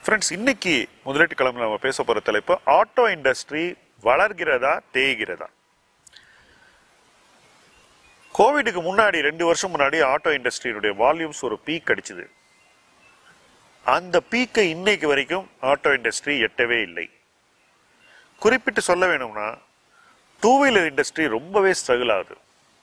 friends இன்னைக்கு முதலீட்டு கிழமை நம்ம பேச போற தலைப்பு ஆட்டோ இண்டஸ்ட்ரி வளர்கிறதா தேய்கிறதா கோவிடுக்கு முன்னாடி ரெண்டு வருஷம் முன்னாடி ஆட்டோ இண்டஸ்ட்ரியினுடைய வால்யூம்ஸ் ஒரு பீக் அடிச்சுது அந்த பீக்கை இன்னைக்கு வரைக்கும் ஆட்டோ இண்டஸ்ட்ரி எட்டவே இல்லை குறிப்பிட்டு சொல்ல வேணும்னா டூ வீலர் இண்டஸ்ட்ரி ரொம்பவே ஸ்ட்ரகிள் ஆகுது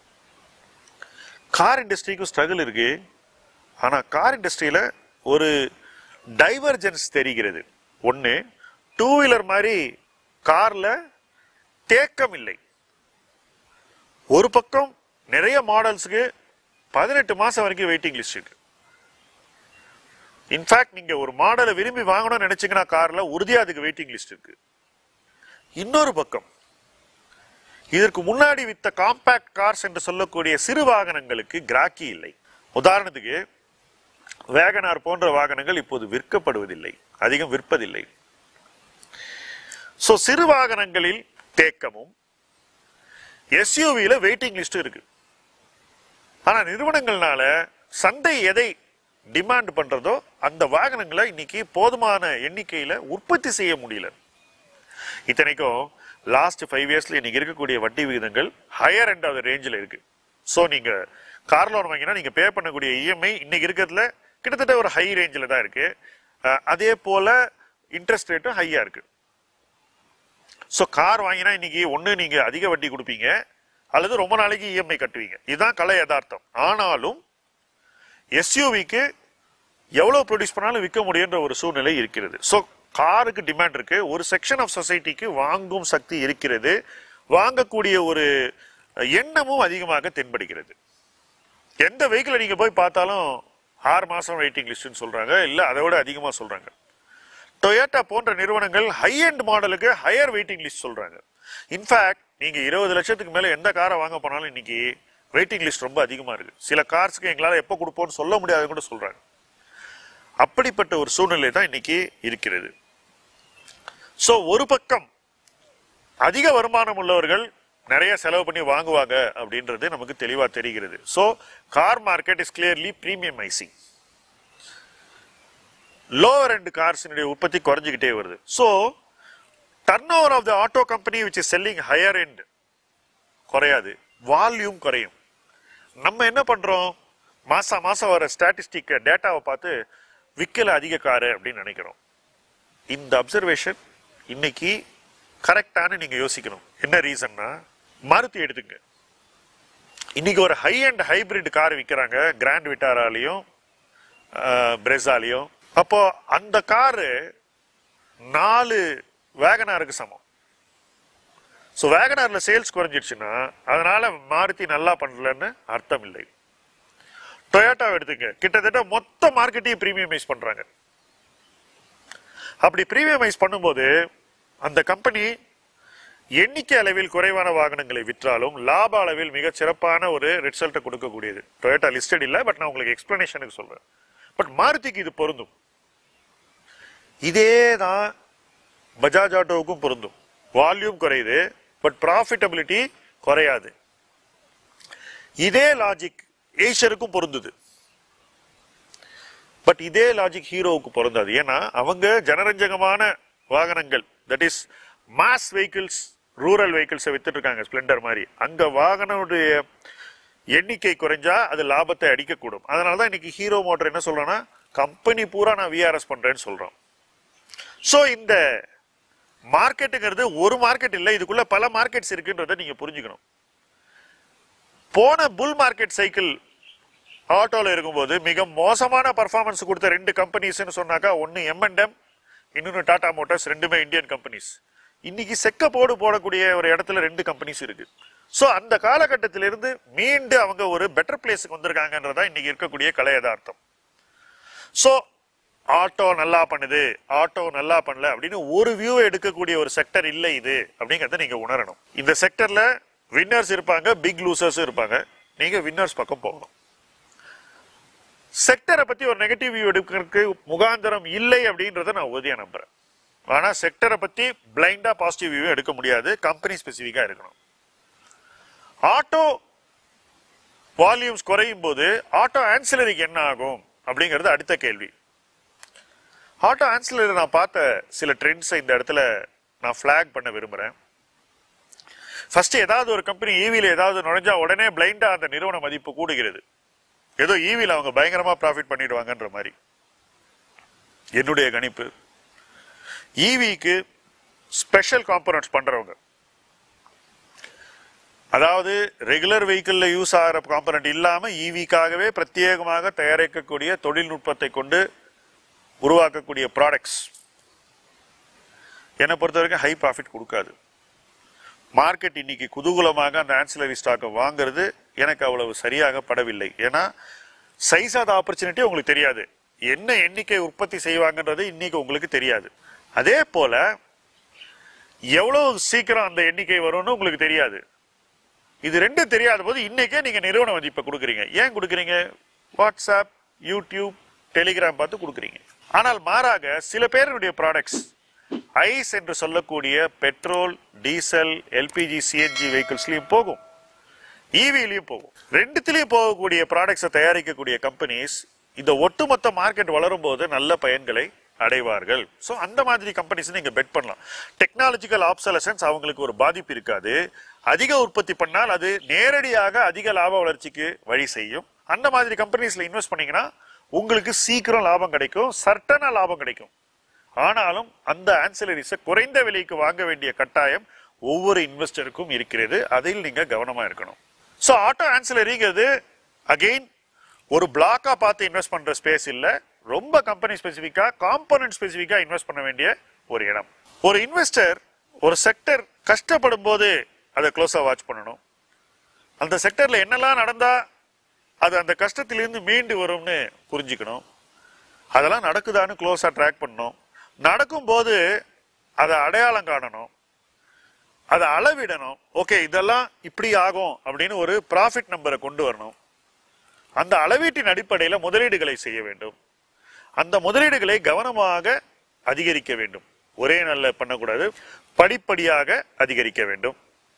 கார் இண்டஸ்ட்ரிக்கும் ஸ்ட்ரகிள் இருக்கு ஆனா கார் இண்டஸ்ட்ரியில ஒரு டைவர்ஜென்ஸ் தெரிகிறது ஒன்று டூ வீலர் மாதிரி கார்ல தேக்கம் இல்லை ஒரு பக்கம் நிறைய மாடல்ஸுக்கு பதினெட்டு மாசம் வரைக்கும் வெயிட்டிங் லிஸ்ட் இருக்கு இன்ஃபேக்ட் நீங்க ஒரு மாடலை விரும்பி வாங்கணும்னு நினைச்சீங்கன்னா கார்ல உறுதியா அதுக்கு வெயிட்டிங் லிஸ்ட் இருக்கு இன்னொரு பக்கம் இதற்கு முன்னாடி வித்த காம்பேக்ட் கார்ஸ் என்று சொல்லக்கூடிய சிறு வாகனங்களுக்கு கிராக்கி இல்லை உதாரணத்துக்கு வேகனார் போன்ற வாகனங்கள் இப்போது விற்கப்படுவதில்லை அதிகம் விற்பதில்லை சோ சிறு வாகனங்களில் தேக்கமும் எஸ்யூவியில வெயிட்டிங் லிஸ்ட் இருக்கு ஆனா நிறுவனங்கள்னால சந்தை எதை டிமாண்ட் பண்றதோ அந்த வாகனங்களை இன்னைக்கு போதுமான எண்ணிக்கையில உற்பத்தி செய்ய முடியல இத்தனைக்கும் லாஸ்ட் ஃபைவ் இயர்ஸ்ல இன்னைக்கு இருக்கக்கூடிய வட்டி விகிதங்கள் ஹையர் எண்ட் ஆஃப் ரேஞ்சில் இருக்கு ஸோ நீங்க கார் லோன் வாங்கினா நீங்க பே பண்ணக்கூடிய இஎம்ஐ இன்னைக்கு இருக்கிறதுல கிட்டத்தட்ட ஒரு ஹை ரேஞ்சில் தான் இருக்கு அஹ் அதே போல இன்ட்ரெஸ்ட் ரேட்டும் ஹையா இருக்கு ஸோ கார் வாங்கினா இன்னைக்கு ஒன்று நீங்க அதிக வட்டி கொடுப்பீங்க அல்லது ரொம்ப நாளைக்கு இஎம்ஐ கட்டுவீங்க இதுதான் கலை யதார்த்தம் ஆனாலும் எஸ்யூவிக்கு எவ்வளவு ப்ரொடியூஸ் பண்ணாலும் விற்க முடியுன்ற ஒரு சூழ்நிலை இருக்கிறது ஸோ காருக்கு டிமாண்ட் இருக்கு ஒரு செக்ஷன் ஆஃப் சொசைட்டிக்கு வாங்கும் சக்தி இருக்கிறது வாங்கக்கூடிய ஒரு எண்ணமும் அதிகமாக தென்படுகிறது எந்த வெஹிக்கிளை நீங்க போய் பார்த்தாலும் ஆறு மாசம் வெயிட்டிங் லிஸ்ட்னு சொல்றாங்க இல்ல அதை விட அதிகமா சொல்றாங்க டொயோட்டா போன்ற நிறுவனங்கள் ஹை எண்ட் மாடலுக்கு ஹையர் வெயிட்டிங் லிஸ்ட் சொல்றாங்க இன்ஃபேக்ட் நீங்க இருபது லட்சத்துக்கு மேல எந்த காரை வாங்க போனாலும் இன்னைக்கு வெயிட்டிங் லிஸ்ட் ரொம்ப அதிகமா இருக்கு சில கார்ஸ்க்கு எங்களால எப்போ கொடுப்போம்னு சொல்ல முடியாது கூட சொல்றாங்க அப்படிப்பட்ட ஒரு சூழ்நிலை தான் இன்னைக்கு இருக்கிறது சோ ஒரு பக்கம் அதிக வருமானம் உள்ளவர்கள் நிறைய செலவு பண்ணி வாங்குவாங்க அப்படின்றது நமக்கு தெளிவா தெரிகிறது so car market is clearly premiumising lower end கார்ஸினுடைய உற்பத்தி குறைஞ்சிக்கிட்டே வருது so turnover of the auto company which is selling higher end குறையாது வால்யூம் குறையும் நம்ம என்ன பண்றோம் மாசம் மாசம் வர ஸ்டாட்டிஸ்டிக் டேட்டாவை பார்த்து விற்கல அதிக காரு அப்படின்னு நினைக்கிறோம் இந்த அப்சர்வேஷன் இன்னைக்கு கரெக்டான நீங்க யோசிக்கணும் என்ன ரீசன்னா மாருதி எடுத்துங்க இன்னைக்கு ஒரு ஹை அண்ட் ஹைபிரிட் கார் விற்கிறாங்க கிராண்ட் விட்டாராலையும் பிரெஸாலையும் அப்போ அந்த காரு நாலு வேகனாருக்கு சமம் ஸோ வேகனார்ல சேல்ஸ் குறைஞ்சிடுச்சுன்னா அதனால மாருதி நல்லா பண்ணலன்னு அர்த்தம் இல்லை டொயோட்டா எடுத்துங்க கிட்டத்தட்ட மொத்த மார்க்கெட்டையும் பிரீமியமைஸ் பண்றாங்க அப்படி பிரீமியமைஸ் பண்ணும்போது அந்த கம்பெனி எண்ணிக்கை அளவில் குறைவான வாகனங்களை விற்றாலும் லாப அளவில் மிக சிறப்பான ஒரு ரிசல்ட்டை கொடுக்கக்கூடியது டொயோட்டா லிஸ்டட் இல்லை பட் நான் உங்களுக்கு எக்ஸ்பிளனேஷனுக்கு சொல்றேன் பட் மாருதிக்கு இது பொருந்தும் இதே தான் பஜாஜ் ஆட்டோவுக்கும் பொருந்தும் வால்யூம் குறையுது பட் ப்ராஃபிட்டபிலிட்டி குறையாது இதே லாஜிக் ஏஷருக்கும் பொருந்துது பட் இதே லாஜிக் ஹீரோவுக்கு பொருந்தாது ஏன்னா அவங்க ஜனரஞ்சகமான வாகனங்கள் that is mass vehicles rural வெஹிக்கிள்ஸை வித்துட்டு இருக்காங்க ஸ்பிளெண்டர் மாதிரி அங்க வாகனனுடைய எண்ணிக்கை குறைஞ்சா அது லாபத்தை அடிக்கக்கூடும் அதனால தான் இன்னைக்கு ஹீரோ மோட்டர் என்ன சொல்றோம்னா கம்பெனி பூரா நான் விஆர்எஸ் பண்றேன்னு சொல்றோம் ஸோ இந்த மார்க்கெட்டுங்கிறது ஒரு மார்க்கெட் இல்லை இதுக்குள்ள பல மார்க்கெட்ஸ் இருக்குன்றதை நீங்க புரிஞ்சுக்கணும் போன புல் மார்க்கெட் சைக்கிள் ஆட்டோல இருக்கும்போது மிக மோசமான பர்ஃபார்மன்ஸ் கொடுத்த ரெண்டு கம்பெனிஸ்னு சொன்னாக்கா ஒன்னு எம்என்எம் இன்னொன்று டாடா மோட்டார்ஸ் ரெண்டுமே இந்தியன் கம்பெனிஸ் இன்னைக்கு செக்க போடு போடக்கூடிய ஒரு இடத்துல ரெண்டு கம்பெனிஸ் இருக்கு ஸோ அந்த காலகட்டத்திலிருந்து மீண்டு அவங்க ஒரு பெட்டர் பிளேஸுக்கு வந்திருக்காங்கன்றதா இன்னைக்கு இருக்கக்கூடிய கலை யதார்த்தம் ஸோ ஆட்டோ நல்லா பண்ணுது ஆட்டோ நல்லா பண்ணல அப்படின்னு ஒரு வியூ எடுக்கக்கூடிய ஒரு செக்டர் இல்லை இது அப்படிங்கறத நீங்க உணரணும் இந்த செக்டர்ல வின்னர்ஸ் இருப்பாங்க பிக் லூசர்ஸ் இருப்பாங்க நீங்க வின்னர்ஸ் பக்கம் போகணும் செக்டரை பத்தி ஒரு நெகட்டிவ் வியூ எடுக்கிறதுக்கு முகாந்திரம் இல்லை அப்படின்றத நான் உறுதியா நம்புறேன் ஆனா செக்டரை பத்தி பிளைண்டா பாசிட்டிவ் வியூ எடுக்க முடியாது கம்பெனி ஸ்பெசிஃபிக்கா இருக்கணும் ஆட்டோ வால்யூம்ஸ் குறையும் போது ஆட்டோ ஆன்சிலரிக்கு என்ன ஆகும் அப்படிங்கிறது அடுத்த கேள்வி ஆட்டோ ஆன்சிலரி நான் பார்த்த சில ட்ரெண்ட்ஸை இந்த இடத்துல நான் ஃபிளாக் பண்ண விரும்புறேன் ஃபர்ஸ்ட் ஏதாவது ஒரு கம்பெனி ஈவியில் ஏதாவது நுழைஞ்சா உடனே பிளைண்டா அந்த நிறுவன மதிப்பு கூடுகிறது ஏதோ ஈவியில் அவங்க பயங்கரமா ப்ராஃபிட் பண்ணிடுவாங்கன்ற மாதிரி என்னுடைய கணிப்பு ஈவிக்கு ஸ்பெஷல் காம்பனன்ட்ஸ் பண்றவங்க அதாவது ரெகுலர் வெஹிக்கிள்ல யூஸ் ஆகிற காம்பனன்ட் இல்லாம ஈவிக்காகவே பிரத்யேகமாக தயாரிக்கக்கூடிய தொழில்நுட்பத்தை கொண்டு உருவாக்கக்கூடிய ப்ராடக்ட்ஸ் என்னை பொறுத்த வரைக்கும் ஹை ப்ராஃபிட் கொடுக்காது மார்க்கெட் இன்னைக்கு குதூகலமாக அந்த ஆன்சிலரி ஸ்டாக்கை வாங்குறது எனக்கு அவ்வளவு சரியாக படவில்லை ஏன்னா சைஸ் ஆஃப் ஆப்பர்ச்சுனிட்டி உங்களுக்கு தெரியாது என்ன எண்ணிக்கை உற்பத்தி செய்வாங்கன்றது இன்னைக்கு உங்களுக்கு தெரியாது அதே போல எவ்வளவு சீக்கிரம் அந்த எண்ணிக்கை வரும்னு உங்களுக்கு தெரியாது இது ரெண்டும் தெரியாத போது இன்னைக்கே நீங்க நிறுவன மதிப்பை கொடுக்குறீங்க ஏன் கொடுக்குறீங்க வாட்ஸ்அப் யூடியூப் டெலிகிராம் பார்த்து கொடுக்குறீங்க ஆனால் மாறாக சில பேருடைய ப்ராடக்ட்ஸ் ஐஸ் என்று சொல்லக்கூடிய பெட்ரோல் டீசல் எல்பிஜி சிஎன்ஜி வெஹிக்கிள்ஸ்லயும் போகும் ஈவிலையும் போகும் ரெண்டுத்திலையும் போகக்கூடிய ப்ராடக்ட்ஸை தயாரிக்கக்கூடிய கம்பெனிஸ் இந்த ஒட்டுமொத்த மார்க்கெட் வளரும் போது நல்ல பயன்களை அடைவார்கள் ஸோ அந்த மாதிரி கம்பெனிஸ் நீங்க பெட் பண்ணலாம் டெக்னாலஜிக்கல் ஆப்சலசன்ஸ் அவங்களுக்கு ஒரு பாதிப்பு இருக்காது அதிக உற்பத்தி பண்ணால் அது நேரடியாக அதிக லாப வளர்ச்சிக்கு வழி செய்யும் அந்த மாதிரி கம்பெனிஸ்ல இன்வெஸ்ட் பண்ணீங்கன்னா உங்களுக்கு சீக்கிரம் லாபம் கிடைக்கும் சர்டனா லாபம் கிடைக்கும் ஆனாலும் அந்த ஆன்சிலரிஸை குறைந்த விலைக்கு வாங்க வேண்டிய கட்டாயம் ஒவ்வொரு இன்வெஸ்டருக்கும் இருக்கிறது அதில் நீங்க கவனமா இருக்கணும் ஸோ ஆட்டோ ஆன்சிலரிங்கிறது அகெயின் ஒரு பிளாக்கா பார்த்து இன்வெஸ்ட் பண்ற ஸ்பேஸ் இல்ல ரொம்ப கம்பெனி ஸ்பெசிஃபிக்கா காம்பனன்ட் ஸ்பெசிஃபிக்கா இன்வெஸ்ட் பண்ண வேண்டிய ஒரு இடம் ஒரு இன்வெஸ்டர் ஒரு செக்டர் கஷ்டப்படும் போது அதை க்ளோஸா வாட்ச் பண்ணணும் அந்த செக்டர்ல என்னெல்லாம் நடந்தா அது அந்த கஷ்டத்திலிருந்து மீண்டு வரும்னு புரிஞ்சுக்கணும் அதெல்லாம் நடக்குதான்னு க்ளோஸா ட்ராக் பண்ணணும் நடக்கும்போது அதை அடையாளம் காணணும் அதை அளவிடணும் ஓகே இதெல்லாம் இப்படி ஆகும் அப்படின்னு ஒரு ப்ராஃபிட் நம்பரை கொண்டு வரணும் அந்த அளவீட்டின் அடிப்படையில் முதலீடுகளை செய்ய வேண்டும் அந்த முதலீடுகளை கவனமாக அதிகரிக்க வேண்டும் ஒரே நல்ல பண்ணக்கூடாது படிப்படியாக அதிகரிக்க வேண்டும்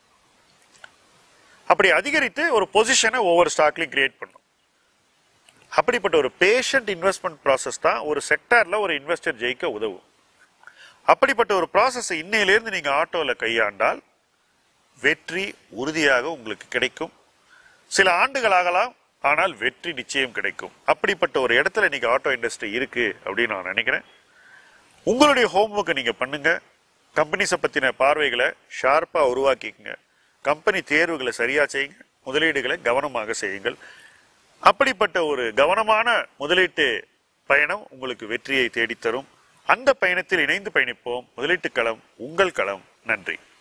அப்படி அதிகரித்து ஒரு பொசிஷனை ஒவ்வொரு ஸ்டாக்லையும் கிரியேட் பண்ணும் அப்படிப்பட்ட ஒரு பேஷண்ட் இன்வெஸ்ட்மெண்ட் ப்ராசஸ் தான் ஒரு செக்டார்ல ஒரு இன்வெஸ்டர் ஜெயிக்க உதவும் அப்படிப்பட்ட ஒரு ப்ராசஸ் இன்னையிலிருந்து நீங்க ஆட்டோல கையாண்டால் வெற்றி உறுதியாக உங்களுக்கு கிடைக்கும் சில ஆண்டுகள் ஆகலாம் ஆனால் வெற்றி நிச்சயம் கிடைக்கும் அப்படிப்பட்ட ஒரு இடத்துல நீங்க ஆட்டோ இண்டஸ்ட்ரி இருக்கு அப்படின்னு நான் நினைக்கிறேன் உங்களுடைய ஹோம்ஒர்க்கை நீங்க பண்ணுங்க கம்பெனிஸை பத்தின பார்வைகளை ஷார்ப்பா உருவாக்கிக்கங்க கம்பெனி தேர்வுகளை சரியா செய்யுங்க முதலீடுகளை கவனமாக செய்யுங்கள் அப்படிப்பட்ட ஒரு கவனமான முதலீட்டு பயணம் உங்களுக்கு வெற்றியை தேடித்தரும் அந்த பயணத்தில் இணைந்து பயணிப்போம் முதலீட்டு களம் உங்கள் களம் நன்றி